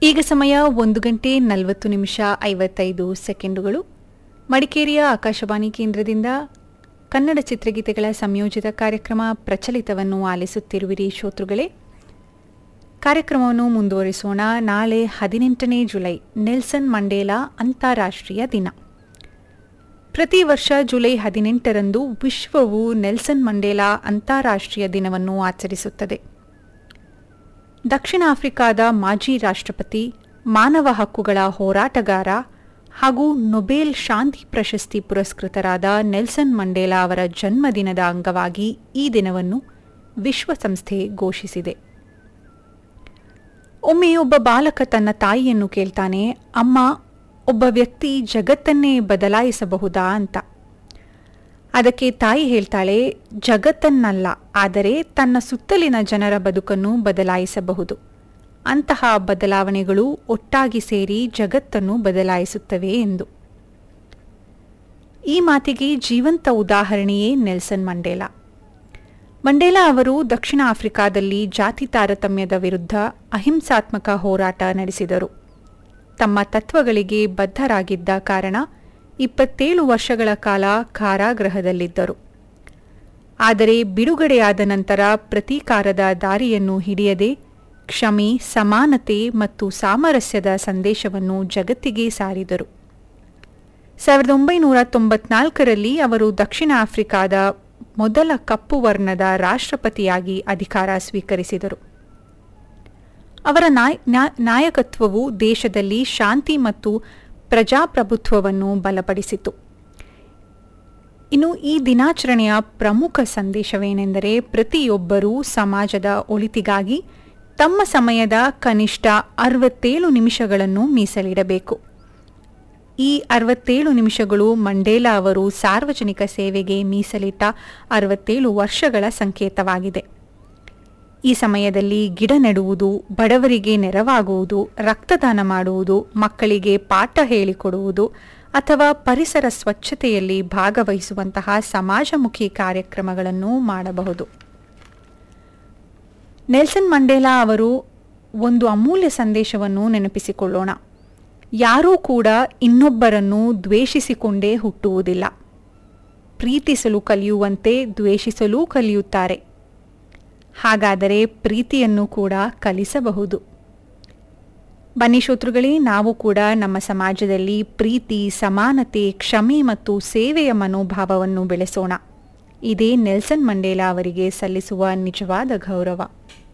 ಈಗ ಸಮಯ ಒಂದು ಗಂಟೆ ನಲವತ್ತು ನಿಮಿಷ ಐವತ್ತೈದು ಸೆಕೆಂಡುಗಳು ಮಡಿಕೇರಿಯ ಆಕಾಶವಾಣಿ ಕೇಂದ್ರದಿಂದ ಕನ್ನಡ ಚಿತ್ರಗೀತೆಗಳ ಸಂಯೋಜಿತ ಕಾರ್ಯಕ್ರಮ ಪ್ರಚಲಿತವನ್ನು ಆಲಿಸುತ್ತಿರುವಿರಿ ಶ್ರೋತೃಗಳೇ ಕಾರ್ಯಕ್ರಮವನ್ನು ಮುಂದುವರಿಸೋಣ ನಾಳೆ ಹದಿನೆಂಟನೇ ಜುಲೈ ನೆಲ್ಸನ್ ಮಂಡೇಲಾ ಅಂತಾರಾಷ್ಟ್ರೀಯ ದಿನ ಪ್ರತಿ ವರ್ಷ ಜುಲೈ ಹದಿನೆಂಟರಂದು ವಿಶ್ವವು ನೆಲ್ಸನ್ ಮಂಡೇಲಾ ಅಂತಾರಾಷ್ಟ್ರೀಯ ದಿನವನ್ನು ಆಚರಿಸುತ್ತದೆ ದಕ್ಷಿಣ ಆಫ್ರಿಕಾದ ಮಾಜಿ ರಾಷ್ಟ್ರಪತಿ ಮಾನವ ಹಕ್ಕುಗಳ ಹೋರಾಟಗಾರ ಹಾಗೂ ನೊಬೆಲ್ ಶಾಂತಿ ಪ್ರಶಸ್ತಿ ಪುರಸ್ಕೃತರಾದ ನೆಲ್ಸನ್ ಮಂಡೇಲಾ ಅವರ ಜನ್ಮದಿನದ ಅಂಗವಾಗಿ ಈ ದಿನವನ್ನು ವಿಶ್ವಸಂಸ್ಥೆ ಘೋಷಿಸಿದೆ ಒಮ್ಮೆ ಒಬ್ಬ ಬಾಲಕ ತನ್ನ ತಾಯಿಯನ್ನು ಕೇಳ್ತಾನೆ ಅಮ್ಮ ಒಬ್ಬ ವ್ಯಕ್ತಿ ಜಗತ್ತನ್ನೇ ಬದಲಾಯಿಸಬಹುದಾ ಅಂತ ಅದಕ್ಕೆ ತಾಯಿ ಹೇಳ್ತಾಳೆ ಜಗತ್ತನ್ನಲ್ಲ ಆದರೆ ತನ್ನ ಸುತ್ತಲಿನ ಜನರ ಬದುಕನ್ನು ಬದಲಾಯಿಸಬಹುದು ಅಂತಹ ಬದಲಾವಣೆಗಳು ಒಟ್ಟಾಗಿ ಸೇರಿ ಜಗತ್ತನ್ನು ಬದಲಾಯಿಸುತ್ತವೆ ಎಂದು ಈ ಮಾತಿಗೆ ಜೀವಂತ ಉದಾಹರಣೆಯೇ ನೆಲ್ಸನ್ ಮಂಡೇಲಾ ಮಂಡೇಲಾ ಅವರು ದಕ್ಷಿಣ ಆಫ್ರಿಕಾದಲ್ಲಿ ಜಾತಿ ತಾರತಮ್ಯದ ವಿರುದ್ಧ ಅಹಿಂಸಾತ್ಮಕ ಹೋರಾಟ ನಡೆಸಿದರು ತಮ್ಮ ತತ್ವಗಳಿಗೆ ಬದ್ಧರಾಗಿದ್ದ ಕಾರಣ ಇಪ್ಪತ್ತೇಳು ವರ್ಷಗಳ ಕಾಲ ಕಾರಾಗೃಹದಲ್ಲಿದ್ದರು ಆದರೆ ಬಿಡುಗಡೆಯಾದ ನಂತರ ಪ್ರತೀಕಾರದ ದಾರಿಯನ್ನು ಹಿಡಿಯದೆ ಕ್ಷಮೆ ಸಮಾನತೆ ಮತ್ತು ಸಾಮರಸ್ಯದ ಸಂದೇಶವನ್ನು ಜಗತ್ತಿಗೆ ಸಾರಿದರು ಸಾವಿರದ ಒಂಬೈನೂರ ತೊಂಬತ್ನಾಲ್ಕರಲ್ಲಿ ಅವರು ದಕ್ಷಿಣ ಆಫ್ರಿಕಾದ ಮೊದಲ ಕಪ್ಪು ವರ್ಣದ ರಾಷ್ಟ್ರಪತಿಯಾಗಿ ಅಧಿಕಾರ ಸ್ವೀಕರಿಸಿದರು ಅವರ ನಾಯಕತ್ವವು ದೇಶದಲ್ಲಿ ಶಾಂತಿ ಮತ್ತು ಪ್ರಜಾಪ್ರಭುತ್ವವನ್ನು ಬಲಪಡಿಸಿತು ಇನ್ನು ಈ ದಿನಾಚರಣೆಯ ಪ್ರಮುಖ ಸಂದೇಶವೇನೆಂದರೆ ಪ್ರತಿಯೊಬ್ಬರೂ ಸಮಾಜದ ಒಳಿತಿಗಾಗಿ ತಮ್ಮ ಸಮಯದ ಕನಿಷ್ಠ ಅರವತ್ತೇಳು ನಿಮಿಷಗಳನ್ನು ಮೀಸಲಿಡಬೇಕು ಈ ಅರವತ್ತೇಳು ನಿಮಿಷಗಳು ಮಂಡೇಲಾ ಅವರು ಸಾರ್ವಜನಿಕ ಸೇವೆಗೆ ಮೀಸಲಿಟ್ಟ ಅರವತ್ತೇಳು ವರ್ಷಗಳ ಸಂಕೇತವಾಗಿದೆ ಈ ಸಮಯದಲ್ಲಿ ಗಿಡ ನೆಡುವುದು ಬಡವರಿಗೆ ನೆರವಾಗುವುದು ರಕ್ತದಾನ ಮಾಡುವುದು ಮಕ್ಕಳಿಗೆ ಪಾಠ ಹೇಳಿಕೊಡುವುದು ಅಥವಾ ಪರಿಸರ ಸ್ವಚ್ಛತೆಯಲ್ಲಿ ಭಾಗವಹಿಸುವಂತಹ ಸಮಾಜಮುಖಿ ಕಾರ್ಯಕ್ರಮಗಳನ್ನು ಮಾಡಬಹುದು ನೆಲ್ಸನ್ ಮಂಡೇಲಾ ಅವರು ಒಂದು ಅಮೂಲ್ಯ ಸಂದೇಶವನ್ನು ನೆನಪಿಸಿಕೊಳ್ಳೋಣ ಯಾರೂ ಕೂಡ ಇನ್ನೊಬ್ಬರನ್ನು ದ್ವೇಷಿಸಿಕೊಂಡೇ ಹುಟ್ಟುವುದಿಲ್ಲ ಪ್ರೀತಿಸಲು ಕಲಿಯುವಂತೆ ದ್ವೇಷಿಸಲೂ ಕಲಿಯುತ್ತಾರೆ ಹಾಗಾದರೆ ಪ್ರೀತಿಯನ್ನು ಕೂಡ ಕಲಿಸಬಹುದು ಬನ್ನಿ ಶ್ರೋತೃಗಳೇ ನಾವು ಕೂಡ ನಮ್ಮ ಸಮಾಜದಲ್ಲಿ ಪ್ರೀತಿ ಸಮಾನತೆ ಕ್ಷಮೆ ಮತ್ತು ಸೇವೆಯ ಮನೋಭಾವವನ್ನು ಬೆಳೆಸೋಣ ಇದೇ ನೆಲ್ಸನ್ ಮಂಡೇಲಾ ಅವರಿಗೆ ಸಲ್ಲಿಸುವ ನಿಜವಾದ ಗೌರವ